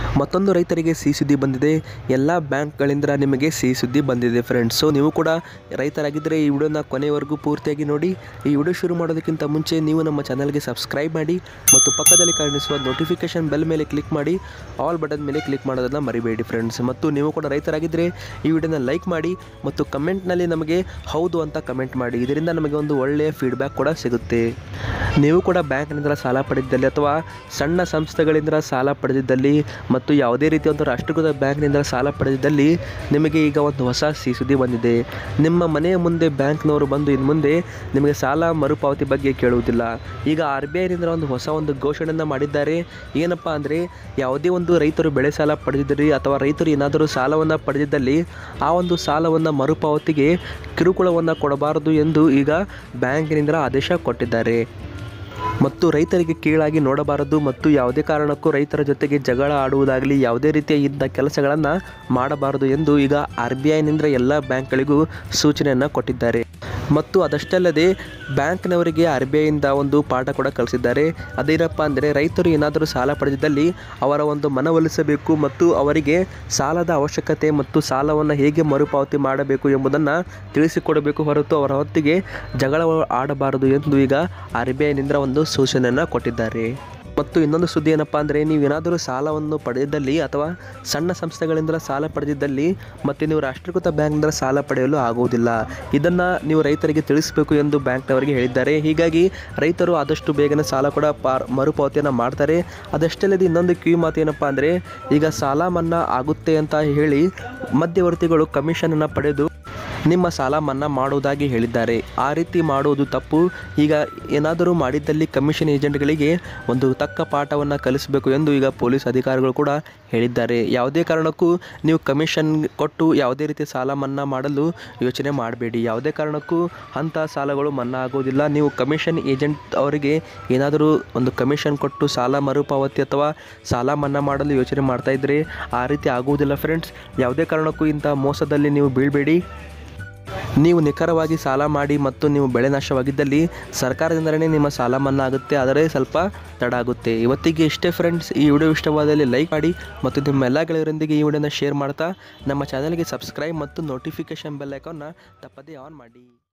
ಮತ್ತೊಂದು ರೈತರಿಗೆ ಸಿಹಿ ಸುದ್ದಿ ಬಂದಿದೆ ಎಲ್ಲ ಬ್ಯಾಂಕ್ಗಳಿಂದ ನಿಮಗೆ ಸಿಹಿ ಸುದ್ದಿ ಬಂದಿದೆ ಫ್ರೆಂಡ್ಸ್ ಸೊ ನೀವು ಕೂಡ ರೈತರಾಗಿದ್ದರೆ ಈ ವಿಡಿಯೋನ ಕೊನೆವರೆಗೂ ಪೂರ್ತಿಯಾಗಿ ನೋಡಿ ಈ ವಿಡಿಯೋ ಶುರು ಮಾಡೋದಕ್ಕಿಂತ ಮುಂಚೆ ನೀವು ನಮ್ಮ ಚಾನಲ್ಗೆ ಸಬ್ಸ್ಕ್ರೈಬ್ ಮಾಡಿ ಮತ್ತು ಪಕ್ಕದಲ್ಲಿ ಕಾಣಿಸುವ ನೋಟಿಫಿಕೇಶನ್ ಬೆಲ್ ಮೇಲೆ ಕ್ಲಿಕ್ ಮಾಡಿ ಆಲ್ ಬಟನ್ ಮೇಲೆ ಕ್ಲಿಕ್ ಮಾಡೋದನ್ನು ಮರಿಬೇಡಿ ಫ್ರೆಂಡ್ಸ್ ಮತ್ತು ನೀವು ಕೂಡ ರೈತರಾಗಿದ್ದರೆ ಈ ವಿಡಿಯೋನ ಲೈಕ್ ಮಾಡಿ ಮತ್ತು ಕಮೆಂಟ್ನಲ್ಲಿ ನಮಗೆ ಹೌದು ಅಂತ ಕಮೆಂಟ್ ಮಾಡಿ ಇದರಿಂದ ನಮಗೆ ಒಂದು ಒಳ್ಳೆಯ ಫೀಡ್ಬ್ಯಾಕ್ ಕೂಡ ಸಿಗುತ್ತೆ ನೀವು ಕೂಡ ಬ್ಯಾಂಕ್ನಿಂದ ಸಾಲ ಪಡೆದಿದ್ದಲ್ಲಿ ಅಥವಾ ಸಣ್ಣ ಸಂಸ್ಥೆಗಳಿಂದ ಸಾಲ ಪಡೆದಿದ್ದಲ್ಲಿ ಮತ್ತು ಯಾವುದೇ ರೀತಿಯ ಒಂದು ರಾಷ್ಟ್ರೀಕೃತ ಬ್ಯಾಂಕ್ನಿಂದ ಸಾಲ ಪಡೆದಿದ್ದಲ್ಲಿ ನಿಮಗೆ ಈಗ ಒಂದು ಹೊಸ ಸಿಹಿ ಸುದ್ದಿ ಬಂದಿದೆ ನಿಮ್ಮ ಮನೆಯ ಮುಂದೆ ಬ್ಯಾಂಕ್ನವರು ಬಂದು ಇನ್ನು ಮುಂದೆ ನಿಮಗೆ ಸಾಲ ಮರುಪಾವತಿ ಬಗ್ಗೆ ಕೇಳುವುದಿಲ್ಲ ಈಗ ಆರ್ ಬಿ ಐನಿಂದ ಒಂದು ಹೊಸ ಒಂದು ಘೋಷಣೆಯನ್ನು ಮಾಡಿದ್ದಾರೆ ಏನಪ್ಪ ಅಂದರೆ ಯಾವುದೇ ಒಂದು ರೈತರು ಬೆಳೆ ಸಾಲ ಪಡೆದಿದ್ದರೆ ಅಥವಾ ರೈತರು ಏನಾದರೂ ಸಾಲವನ್ನು ಪಡೆದಿದ್ದಲ್ಲಿ ಆ ಒಂದು ಸಾಲವನ್ನು ಮರುಪಾವತಿಗೆ ಕಿರುಕುಳವನ್ನು ಕೊಡಬಾರದು ಎಂದು ಈಗ ಬ್ಯಾಂಕಿನಿಂದ ಆದೇಶ ಕೊಟ್ಟಿದ್ದಾರೆ ಮತ್ತು ರೈತರಿಗೆ ಕೀಳಾಗಿ ನೋಡಬಾರದು ಮತ್ತು ಯಾವುದೇ ಕಾರಣಕ್ಕೂ ರೈತರ ಜೊತೆಗೆ ಜಗಳ ಆಡುವುದಾಗಲಿ ಯಾವುದೇ ರೀತಿಯ ಇದ್ದ ಕೆಲಸಗಳನ್ನು ಮಾಡಬಾರದು ಎಂದು ಈಗ ಆರ್ ಬಿ ಐನಿಂದ ಎಲ್ಲ ಬ್ಯಾಂಕ್ಗಳಿಗೂ ಸೂಚನೆಯನ್ನು ಕೊಟ್ಟಿದ್ದಾರೆ ಮತ್ತು ಅದಷ್ಟೇ ಅಲ್ಲದೆ ಬ್ಯಾಂಕ್ನವರಿಗೆ ಆರ್ ಬಿ ಐಯಿಂದ ಒಂದು ಪಾಠ ಕೂಡ ಕಲಿಸಿದ್ದಾರೆ ಅದೇನಪ್ಪ ಅಂದರೆ ರೈತರು ಏನಾದರೂ ಸಾಲ ಪಡೆದಿದ್ದಲ್ಲಿ ಅವರ ಒಂದು ಮನವೊಲಿಸಬೇಕು ಮತ್ತು ಅವರಿಗೆ ಸಾಲದ ಅವಶ್ಯಕತೆ ಮತ್ತು ಸಾಲವನ್ನು ಹೇಗೆ ಮರುಪಾವತಿ ಮಾಡಬೇಕು ಎಂಬುದನ್ನು ತಿಳಿಸಿಕೊಡಬೇಕು ಹೊರತು ಅವರ ಹೊತ್ತಿಗೆ ಜಗಳ ಆಡಬಾರದು ಎಂದು ಈಗ ಆರ್ ಬಿ ಐನಿಂದ ಒಂದು ಸೂಚನೆಯನ್ನು ಕೊಟ್ಟಿದ್ದಾರೆ ಮತ್ತು ಇನ್ನೊಂದು ಸುದ್ದಿ ಏನಪ್ಪ ಅಂದರೆ ನೀವೇನಾದರೂ ಸಾಲವನ್ನು ಪಡೆದಿದ್ದಲ್ಲಿ ಅಥವಾ ಸಣ್ಣ ಸಂಸ್ಥೆಗಳಿಂದ ಸಾಲ ಪಡೆದಿದ್ದಲ್ಲಿ ಮತ್ತು ನೀವು ರಾಷ್ಟ್ರೀಕೃತ ಬ್ಯಾಂಕ್ನಿಂದ ಸಾಲ ಪಡೆಯಲು ಆಗುವುದಿಲ್ಲ ಇದನ್ನು ನೀವು ರೈತರಿಗೆ ತಿಳಿಸಬೇಕು ಎಂದು ಬ್ಯಾಂಕ್ನವರಿಗೆ ಹೇಳಿದ್ದಾರೆ ಹೀಗಾಗಿ ರೈತರು ಆದಷ್ಟು ಬೇಗನೆ ಸಾಲ ಕೂಡ ಪಾರ್ ಮರುಪಾವತಿಯನ್ನು ಮಾಡ್ತಾರೆ ಅದಷ್ಟಲ್ಲದೆ ಇನ್ನೊಂದು ಕಿವಿ ಮಾತು ಏನಪ್ಪ ಅಂದರೆ ಈಗ ಸಾಲ ಮನ್ನಾ ಆಗುತ್ತೆ ಅಂತ ಹೇಳಿ ಮಧ್ಯವರ್ತಿಗಳು ಕಮಿಷನನ್ನು ಪಡೆದು ನಿಮ್ಮ ಸಾಲ ಮನ್ನಾ ಮಾಡುವುದಾಗಿ ಹೇಳಿದ್ದಾರೆ ಆ ರೀತಿ ಮಾಡುವುದು ತಪ್ಪು ಈಗ ಏನಾದರೂ ಮಾಡಿದ್ದಲ್ಲಿ ಕಮಿಷನ್ ಏಜೆಂಟ್ಗಳಿಗೆ ಒಂದು ತಕ್ಕ ಪಾಠವನ್ನು ಕಲಿಸಬೇಕು ಎಂದು ಈಗ ಪೊಲೀಸ್ ಅಧಿಕಾರಿಗಳು ಕೂಡ ಹೇಳಿದ್ದಾರೆ ಯಾವುದೇ ಕಾರಣಕ್ಕೂ ನೀವು ಕಮಿಷನ್ ಕೊಟ್ಟು ಯಾವುದೇ ರೀತಿ ಸಾಲ ಮನ್ನಾ ಮಾಡಲು ಯೋಚನೆ ಮಾಡಬೇಡಿ ಯಾವುದೇ ಕಾರಣಕ್ಕೂ ಅಂಥ ಸಾಲಗಳು ಮನ್ನಾ ಆಗುವುದಿಲ್ಲ ನೀವು ಕಮಿಷನ್ ಏಜೆಂಟ್ ಅವರಿಗೆ ಏನಾದರೂ ಒಂದು ಕಮಿಷನ್ ಕೊಟ್ಟು ಸಾಲ ಮರುಪಾವತಿ ಅಥವಾ ಸಾಲ ಮನ್ನಾ ಮಾಡಲು ಯೋಚನೆ ಮಾಡ್ತಾ ಇದ್ದರೆ ಆ ರೀತಿ ಆಗುವುದಿಲ್ಲ ಫ್ರೆಂಡ್ಸ್ ಯಾವುದೇ ಕಾರಣಕ್ಕೂ ಇಂಥ ಮೋಸದಲ್ಲಿ ನೀವು ಬೀಳಬೇಡಿ ನೀವು ನಿಖರವಾಗಿ ಸಾಲ ಮಾಡಿ ಮತ್ತು ನೀವು ಬೆಳೆ ನಾಶವಾಗಿದ್ದಲ್ಲಿ ಸರ್ಕಾರದಿಂದಲೇ ನಿಮ್ಮ ಸಾಲ ಮನ್ನಾ ಆಗುತ್ತೆ ಆದರೆ ಸ್ವಲ್ಪ ತಡ ಆಗುತ್ತೆ ಇವತ್ತಿಗೆ ಇಷ್ಟೇ ಫ್ರೆಂಡ್ಸ್ ಈ ವಿಡಿಯೋ ಇಷ್ಟವಾದಲ್ಲಿ ಲೈಕ್ ಮಾಡಿ ಮತ್ತು ನಿಮ್ಮ ಎಲ್ಲ ಗೆಳೆಯರೊಂದಿಗೆ ಈ ವಿಡಿಯೋನ ಶೇರ್ ಮಾಡ್ತಾ ನಮ್ಮ ಚಾನಲ್ಗೆ ಸಬ್ಸ್ಕ್ರೈಬ್ ಮತ್ತು ನೋಟಿಫಿಕೇಷನ್ ಬೆಲ್ ಐಕಾನ್ನ ತಪ್ಪದೇ ಆನ್ ಮಾಡಿ